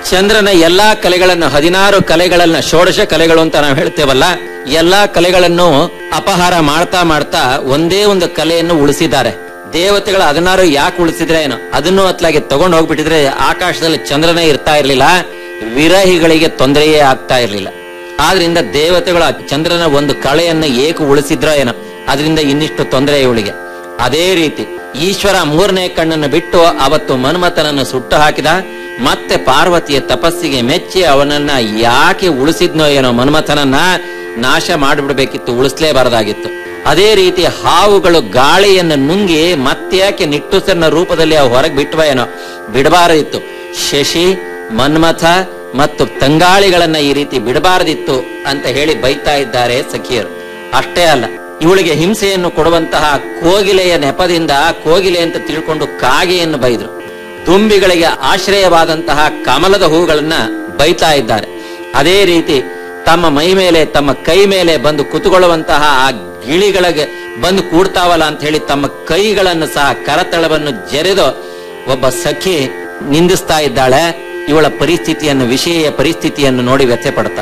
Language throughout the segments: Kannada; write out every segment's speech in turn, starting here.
ಚಂದ್ರನ ಎಲ್ಲಾ ಕಲೆಗಳನ್ನು ಹದಿನಾರು ಕಲೆಗಳನ್ನ ಷೋಡಶ ಕಲೆಗಳು ಅಂತ ನಾವು ಹೇಳ್ತೇವಲ್ಲ ಎಲ್ಲಾ ಕಲೆಗಳನ್ನು ಅಪಹಾರ ಮಾಡ್ತಾ ಮಾಡ್ತಾ ಒಂದೇ ಒಂದು ಕಲೆಯನ್ನು ಉಳಿಸಿದ್ದಾರೆ ದೇವತೆಗಳು ಹದಿನಾರು ಯಾಕೆ ಉಳಿಸಿದ್ರೆ ಏನೋ ಅದನ್ನು ಅತ್ಲಾಗೆ ತಗೊಂಡು ಹೋಗ್ಬಿಟ್ಟಿದ್ರೆ ಆಕಾಶದಲ್ಲಿ ಚಂದ್ರನೇ ಇರ್ತಾ ಇರ್ಲಿಲ್ಲ ವಿರಹಿಗಳಿಗೆ ತೊಂದರೆಯೇ ಆಗ್ತಾ ಇರ್ಲಿಲ್ಲ ಆದ್ರಿಂದ ದೇವತೆಗಳು ಆ ಚಂದ್ರನ ಒಂದು ಕಳೆಯನ್ನು ಏಕೆ ಉಳಿಸಿದ್ರೋ ಏನೋ ಅದರಿಂದ ಇನ್ನಿಷ್ಟು ತೊಂದರೆ ಇವಳಿಗೆ ಅದೇ ರೀತಿ ಈಶ್ವರ ಮೂರನೇ ಕಣ್ಣನ್ನು ಬಿಟ್ಟು ಅವತ್ತು ಮನ್ಮಥನನ್ನು ಸುಟ್ಟು ಹಾಕಿದ ಮತ್ತೆ ಪಾರ್ವತಿಯ ತಪಸ್ಸಿಗೆ ಮೆಚ್ಚಿ ಅವನನ್ನ ಯಾಕೆ ಉಳಿಸಿದ್ನೋ ಏನೋ ಮನ್ಮಥನನ್ನ ನಾಶ ಮಾಡಿಬಿಡ್ಬೇಕಿತ್ತು ಉಳಿಸ್ಲೇಬಾರದಾಗಿತ್ತು ಅದೇ ರೀತಿ ಹಾವುಗಳು ಗಾಳಿಯನ್ನು ನುಂಗಿ ಮತ್ತೆ ಯಾಕೆ ನಿಟ್ಟುಸನ್ನ ರೂಪದಲ್ಲಿ ಅವು ಹೊರಗೆ ಬಿಟ್ವ ಏನೋ ಬಿಡಬಾರದಿತ್ತು ಶಶಿ ಮನ್ಮಥ ಮತ್ತು ತಂಗಾಳಿಗಳನ್ನ ಈ ರೀತಿ ಬಿಡಬಾರದಿತ್ತು ಅಂತ ಹೇಳಿ ಬೈತಾ ಇದ್ದಾರೆ ಸಖಿಯರು ಅಷ್ಟೇ ಅಲ್ಲ ಇವಳಿಗೆ ಹಿಂಸೆಯನ್ನು ಕೊಡುವಂತಹ ಕೋಗಿಲೆಯ ನೆಪದಿಂದ ಕೋಗಿಲೆ ಅಂತ ತಿಳ್ಕೊಂಡು ಕಾಗೆಯನ್ನು ಬೈದ್ರು ದುಂಬಿಗಳಿಗೆ ಆಶ್ರಯವಾದಂತಹ ಕಮಲದ ಹೂಗಳನ್ನ ಬೈತಾ ಇದ್ದಾರೆ ಅದೇ ರೀತಿ ತಮ್ಮ ಮೈ ಮೇಲೆ ತಮ್ಮ ಕೈ ಮೇಲೆ ಬಂದು ಕುತುಕೊಳ್ಳುವಂತಹ ಆ ಗಿಳಿಗಳಿಗೆ ಬಂದು ಕೂಡ್ತಾವಲ್ಲ ಅಂತ ಹೇಳಿ ತಮ್ಮ ಕೈಗಳನ್ನು ಸಹ ಕರತಳವನ್ನು ಜರೆದು ಒಬ್ಬ ಸಖಿ ನಿಂದಿಸ್ತಾ ಇದ್ದಾಳೆ ಇವಳ ಪರಿಸ್ಥಿತಿಯನ್ನು ವಿಷಯ ಪರಿಸ್ಥಿತಿಯನ್ನು ನೋಡಿ ವ್ಯಥೆ ಪಡ್ತಾ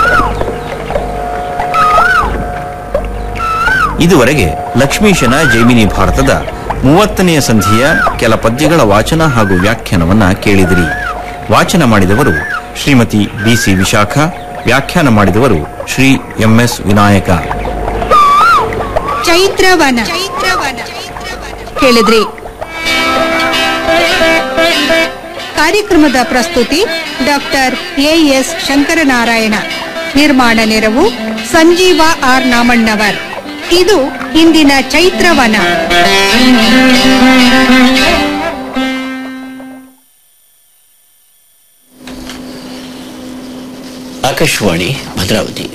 ಇದುವರೆಗೆ ಲಕ್ಷ್ಮೀಶನ ಜೈಮಿನಿ ಭಾರತದ ಮೂವತ್ತನೆಯ ಸಂಧಿಯ ಕೆಲ ಪದ್ಯಗಳ ವಾಚನ ಹಾಗೂ ವ್ಯಾಖ್ಯಾನವನ್ನ ಕೇಳಿದಿರಿ ವಾಚನ ಮಾಡಿದವರು ಶ್ರೀಮತಿ ಬಿಸಿ ವಿಶಾಖ ವ್ಯಾಖ್ಯಾನ ಮಾಡಿದವರು ಶ್ರೀ ಎಂಎಸ್ ವಿನಾಯಕ ಚೈತ್ರವನ ಕೇಳಿದ್ರಿ ಕಾರ್ಯಕ್ರಮದ ಪ್ರಸ್ತುತಿ ಡಾಕ್ಟರ್ ಎ ಎಸ್ ಶಂಕರನಾರಾಯಣ ನಿರ್ಮಾಣ ನೆರವು ಸಂಜೀವ ಆರ್ ನಾಮಣ್ಣವರ್ ಇದು ಇಂದಿನ ಚೈತ್ರವನ ಆಕಾಶವಾಣಿ ಭದ್ರಾವತಿ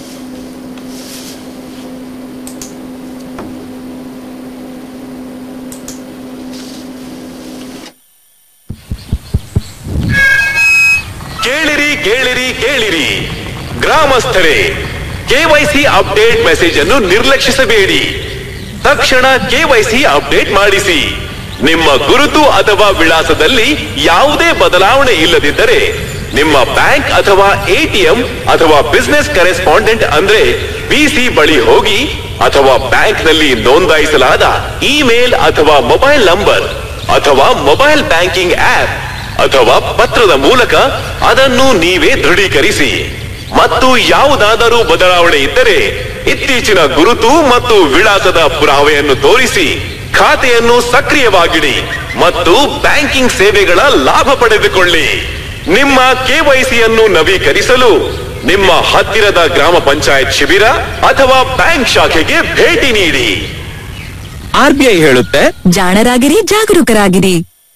ಕೇಳಿರಿ ಕೇಳಿರಿ ಕೇಳಿರಿ ಗ್ರಾಮಸ್ಥರೇ ಕೆವೈಸಿ ಅಪ್ಡೇಟ್ ಮೆಸೇಜ್ ಅನ್ನು ನಿರ್ಲಕ್ಷಿಸಬೇಡಿ ತಕ್ಷಣ ಕೆವೈಸಿ ಅಪ್ಡೇಟ್ ಮಾಡಿಸಿ ನಿಮ್ಮ ಗುರುತು ಅಥವಾ ವಿಳಾಸದಲ್ಲಿ ಯಾವುದೇ ಬದಲಾವಣೆ ಇಲ್ಲದಿದ್ದರೆ ನಿಮ್ಮ ಬ್ಯಾಂಕ್ ಅಥವಾ ಎಟಿಎಂ ಅಥವಾ ಬಿಸ್ನೆಸ್ ಕರೆಸ್ಪಾಂಡೆಂಟ್ ಅಂದ್ರೆ ಬಿಸಿ ಬಳಿ ಹೋಗಿ ಅಥವಾ ಬ್ಯಾಂಕ್ ನಲ್ಲಿ ನೋಂದಾಯಿಸಲಾದ ಇಮೇಲ್ ಅಥವಾ ಮೊಬೈಲ್ ನಂಬರ್ ಅಥವಾ ಮೊಬೈಲ್ ಬ್ಯಾಂಕಿಂಗ್ ಆಪ್ ಅಥವಾ ಪತ್ರದ ಮೂಲಕ ಅದನ್ನು ನೀವೇ ದೃಢೀಕರಿಸಿ ಮತ್ತು ಯಾವುದಾದರೂ ಬದಲಾವಣೆ ಇದ್ದರೆ ಇತ್ತೀಚಿನ ಗುರುತು ಮತ್ತು ವಿಳಾಸದ ಪುರಾವೆಯನ್ನು ತೋರಿಸಿ ಖಾತೆಯನ್ನು ಸಕ್ರಿಯವಾಗಿಡಿ ಮತ್ತು ಬ್ಯಾಂಕಿಂಗ್ ಸೇವೆಗಳ ಲಾಭ ಪಡೆದುಕೊಳ್ಳಿ ನಿಮ್ಮ ಕೆವೈಸಿಯನ್ನು ನವೀಕರಿಸಲು ನಿಮ್ಮ ಹತ್ತಿರದ ಗ್ರಾಮ ಪಂಚಾಯತ್ ಶಿಬಿರ ಅಥವಾ ಬ್ಯಾಂಕ್ ಶಾಖೆಗೆ ಭೇಟಿ ನೀಡಿ ಆರ್ಬಿಐ ಹೇಳುತ್ತೆ ಜಾಣರಾಗಿರಿ ಜಾಗರೂಕರಾಗಿರಿ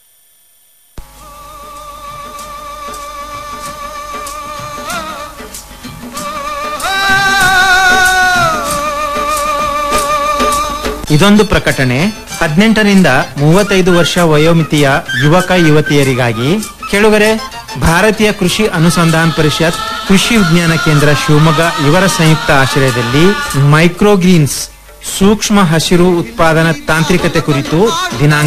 ಇದೊಂದು ಪ್ರಕಟಣೆ ಹದಿನೆಂಟರಿಂದ ಮೂವತ್ತೈದು ವರ್ಷ ವಯೋಮಿತಿಯ ಯುವಕ ಯುವತಿಯರಿಗಾಗಿ ಕೆಳಗರೆ ಭಾರತೀಯ ಕೃಷಿ ಅನುಸಂಧಾನ ಪರಿಷತ್ ಕೃಷಿ ವಿಜ್ಞಾನ ಕೇಂದ್ರ ಶಿವಮೊಗ್ಗ ಇವರ ಸಂಯುಕ್ತ ಆಶ್ರಯದಲ್ಲಿ ಮೈಕ್ರೋಗ್ರೀನ್ಸ್ ಸೂಕ್ಷ್ಮ ಹಸಿರು ಉತ್ಪಾದನಾ ತಾಂತ್ರಿಕತೆ ಕುರಿತು ದಿನಾಂಕ